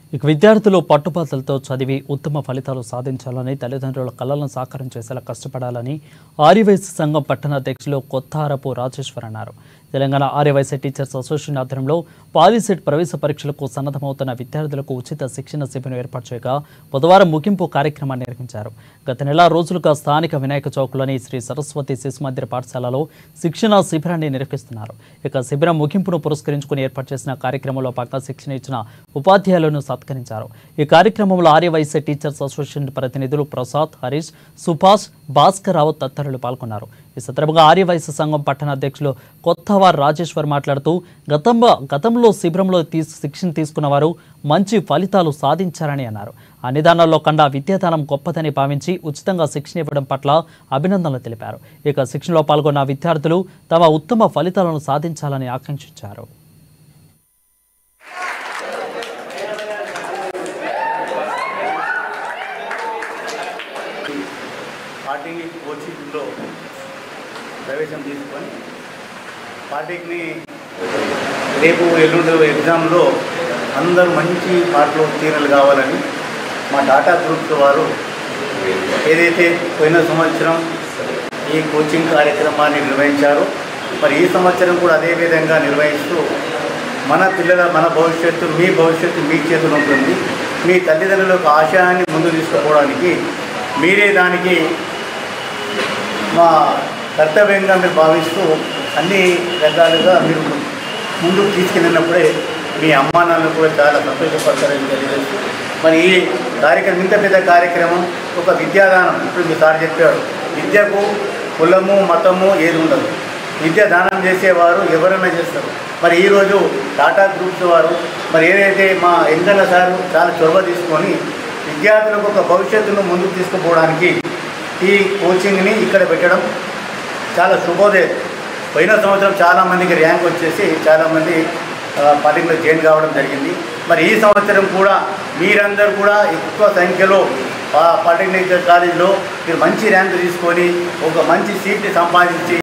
ఇక విద్యార్థులు పట్టుబాతలతో చదివి ఉత్తమ ఫలితాలు సాధించాలని తల్లిదండ్రుల కళలను సాకారం చేసేలా కష్టపడాలని ఆర్యవైశ్య సంఘం పట్టణ అధ్యక్షులు కొత్తారపు రాజేశ్వర్ అన్నారు తెలంగాణ ఆర్యవైశ్య టీచర్స్ అసోసియేషన్ ఆధ్వర్యంలో పాలిసెట్ ప్రవేశ పరీక్షలకు సన్నద్ధమవుతున్న విద్యార్థులకు ఉచిత శిక్షణ శిబిరం ఏర్పాటు చేయగా బుధవారం ముగింపు కార్యక్రమాన్ని నిర్వహించారు గత నెల రోజులుగా స్థానిక వినాయక చౌక్లోని శ్రీ సరస్వతి శిశు మందిర పాఠశాలలో శిక్షణ శిబిరాన్ని నిర్వహిస్తున్నారు ఇక శిబిరం ముగింపును పురస్కరించుకుని ఏర్పాటు చేసిన కార్యక్రమంలో భాగంగా శిక్షణ ఇచ్చిన ఉపాధ్యాయులను సత్కరించారు ఈ కార్యక్రమంలో ఆర్యవైశ్య టీచర్స్ అసోసియేషన్ ప్రతినిధులు ప్రసాద్ హరీష్ సుభాష్ భాస్కర్ రావు తదితరులు పాల్గొన్నారు ఈ సందర్భంగా ఆర్యవైశ్య సంఘం పట్టణ అధ్యక్షులు కొత్తవార్ రాజేశ్వర్ మాట్లాడుతూ గతంలో గతంలో శిబిరంలో తీసు శిక్షణ తీసుకున్న వారు మంచి ఫలితాలు సాధించారని అన్నారు ఆ నిదానాల్లో కన్నా విద్యాదానం గొప్పదని భావించి ఉచితంగా శిక్షణ ఇవ్వడం పట్ల అభినందనలు తెలిపారు ఇక శిక్షణలో పాల్గొన్న విద్యార్థులు తమ ఉత్తమ ఫలితాలను సాధించాలని ఆకాంక్షించారు పార్టీని కోచింగ్లో ప్రవేశం తీసుకొని పార్టీని రేపు ఎల్లుండి ఎగ్జామ్లో అందరూ మంచి పాటలు ఉత్తీర్ణలు కావాలని మా టాటా గ్రూప్స్ వారు ఏదైతే పోయిన సంవత్సరం ఈ కోచింగ్ కార్యక్రమాన్ని నిర్వహించారో మరి ఈ సంవత్సరం కూడా అదే విధంగా నిర్వహిస్తూ మన పిల్లల మన భవిష్యత్తు మీ భవిష్యత్తు మీ చేతిలో ఉంటుంది మీ తల్లిదండ్రుల యొక్క ఆశయాన్ని ముందు తీసుకుపోవడానికి మీరే దానికి మా కర్తవ్యంగా మీరు భావిస్తూ అన్ని రకాలుగా మీరు ముందుకు తీసుకెళ్ళినప్పుడే మీ అమ్మా నాన్నలు కూడా చాలా సంతోషపడతారని తెలియజేస్తూ మరి ఈ కార్యక్రమం ఇంత పెద్ద కార్యక్రమం ఒక విద్యాదానం ఇప్పుడు మీ సార్ చెప్పారు విద్యకు కులము మతము ఏది ఉండదు విద్య దానం చేసేవారు ఎవరైనా చేస్తారు మరి ఈరోజు టాటా గ్రూప్స్ వారు మరి ఏదైతే మా ఎంకన్న సారు చాలా చొరవ తీసుకొని విద్యార్థులకు ఒక భవిష్యత్తును ముందుకు తీసుకుపోవడానికి ఈ కోచింగ్ని ఇక్కడ పెట్టడం చాలా శుభోదయం పోయిన సంవత్సరం చాలామందికి ర్యాంక్ వచ్చేసి చాలామంది పార్టీలో జాయిన్ కావడం జరిగింది మరి ఈ సంవత్సరం కూడా మీరందరూ కూడా ఎక్కువ సంఖ్యలో పాలిటెక్నిక్ కాలేజీలో మీరు మంచి ర్యాంక్ తీసుకొని ఒక మంచి సీట్ని సంపాదించి